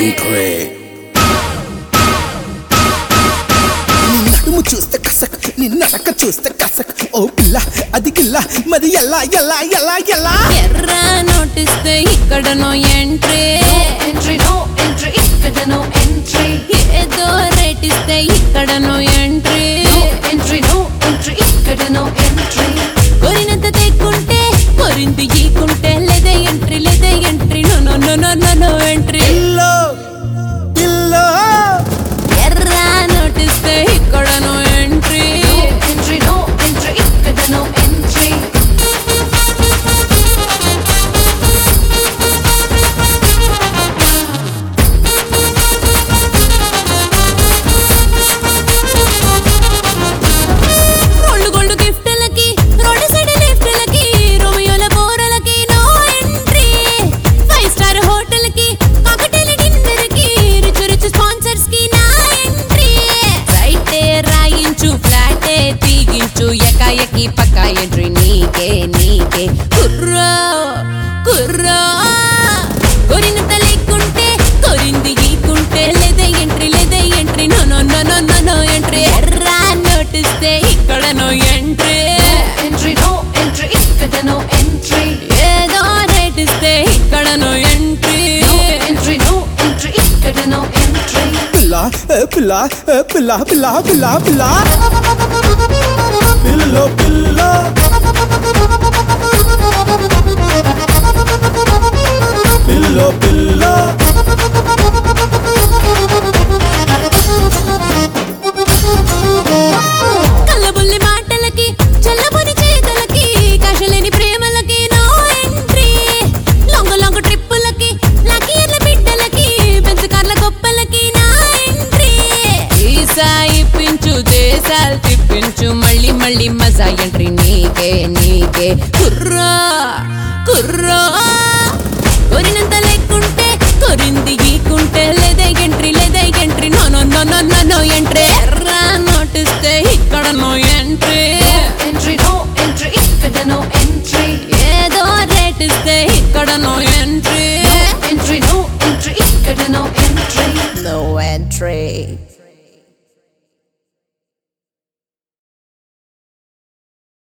Entry నడుము చూస్తే కసక్ నీ నడక చూస్తే కసక్ ఓ పిల్ల అది గిల్ల మరి ఎలా ఎలా ఎలా ఎలా ఎర్ర నోటిస్తే ఇక్కడనో ఎంట్రీ Entry, no entry, ఇక్కడ no entry. ఏదో రేట్ ఇస్తే ఇక్కడనో ఎంట్రీ Entry, no entry, ఇక్కడ no entry. కొరినంత తెక్కుంటే కొరింది గీకుంటే లేదే ఎంట్రీ లేదే entry no no no no no no entry ఇల్లో ఇల్లో ఎర్ర నోటిస్తే ఇక్కడనో ఎంట్రీ Entry, no entry, ఇక్కడ no entry. రోళ్ళు గోల్డ్ గిఫ్ట్లకి రోడ్ సైడ్ లిఫ్ట్లకి రోమియోల బోరలకి no entry five star hotel కి కాకటేల డిన్నర్ కి రిచ్ రిచ్ స్పాన్సర్స్ కి నా ఎంట్రీ రైటే రాయించు ఫ్లాటే తీగించు ఎకాయకి పక్క ఎంట్రీ నీకే నీకే కుర్రో కుర్రో కొరినంత లేకుంటే కొరింది గీకుంటే లేదే ఎంట్రీ లేదే entry no no no no no no entry ఎర్రా నోటిస్తే ఇక్కడ no entry Entry, no entry, ఇక్కడ no entry. ఏదో రేట్ ఇస్తే ఇక్కడ no entry Entry, no entry, ఇక్కడ no entry. పిల్ల ఏ పిల్ల ఏ పిల్ల పిల్ల పిల్ల పిల్ల పిల్లో పిల్ల పిల్లో పిల్ల కళ్ళబుల్లి మాటలకి చల్లబుని చేతలకి కషలేని ప్రేమలకి నో ఎంట్రీ లొంగ లొంగ ట్రిప్పులకి లకీర్ల బిడ్డలకి బెంచ్ కార్ల గొప్పలకి నా ఎంట్రీ ఈసా ఇప్పించు దేశాలు తిప్పించు మళ్ళీ మళ్ళీ మజా ఎంట్రీ నీకే నీకే కుర్రా కుర్రా కొరినంత లేకుంటే కొరింది గీకుంటే లేదే ఎంట్రీ లేదే entry no no no no no no entry ఎర్రా నోటిస్తే ఇక్కడ no entry Entry, no entry, ఇక్కడ no entry. ఏదో రేట్ ఇస్తే ఇక్కడ no entry Entry, no entry, ఇక్కడ no entry. No entry